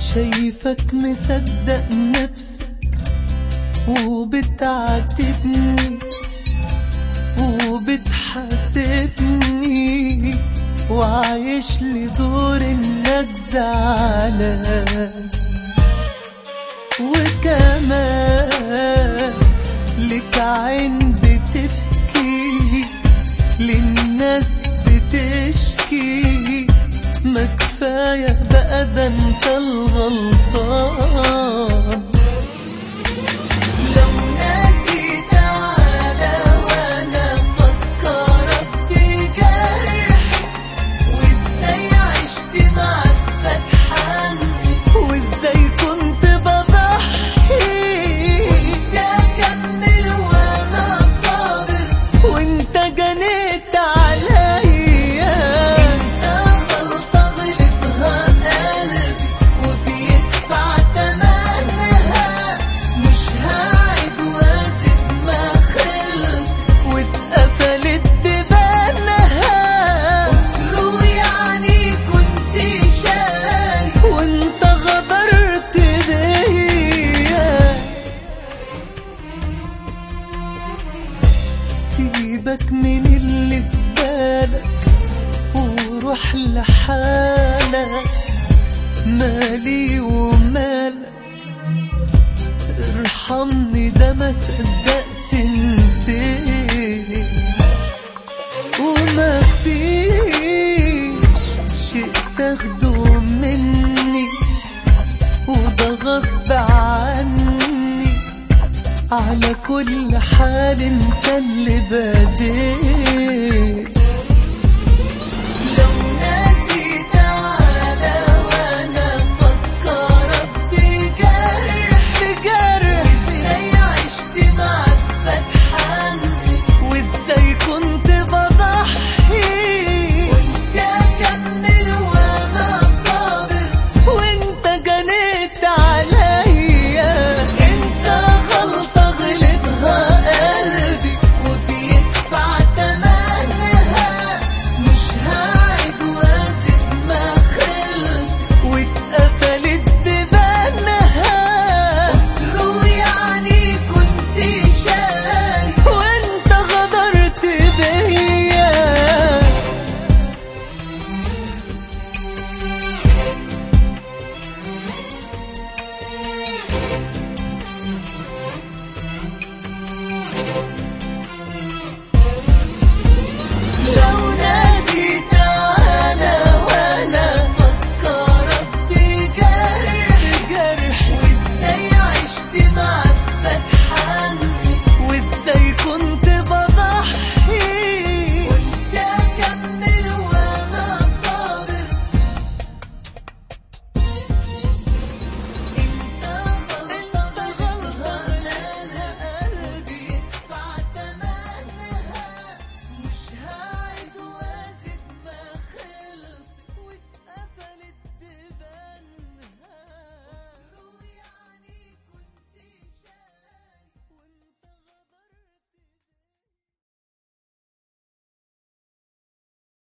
شايفك مصدق نفسك وبتعاتبني وبتحاسبني وعايش لي دور انك زعلان وكمان لك عين بتبكي للناس بتشكي ما كفاية بقى ده انت الغلطان لو ناسي تعالى وانا افكرك بجرح وازاي عشت معاك بتحني وازاي كنت بضحي وانت اكمل وانا صابر وانت جنيت عليا انت غلطة غلطها قلبي وبيدفع تمنها مش هعد واسد ما خلص واتقفلت ببانها اسره يعني كنت شاري وانت غدرت بيا سيبك من اللي في بالك وروح لحالك مالي ومالك ارحمني ده ما صدقت نسيت وما فيش شيء تاخده مني وده غصب عني على كل حال انت اللي بديت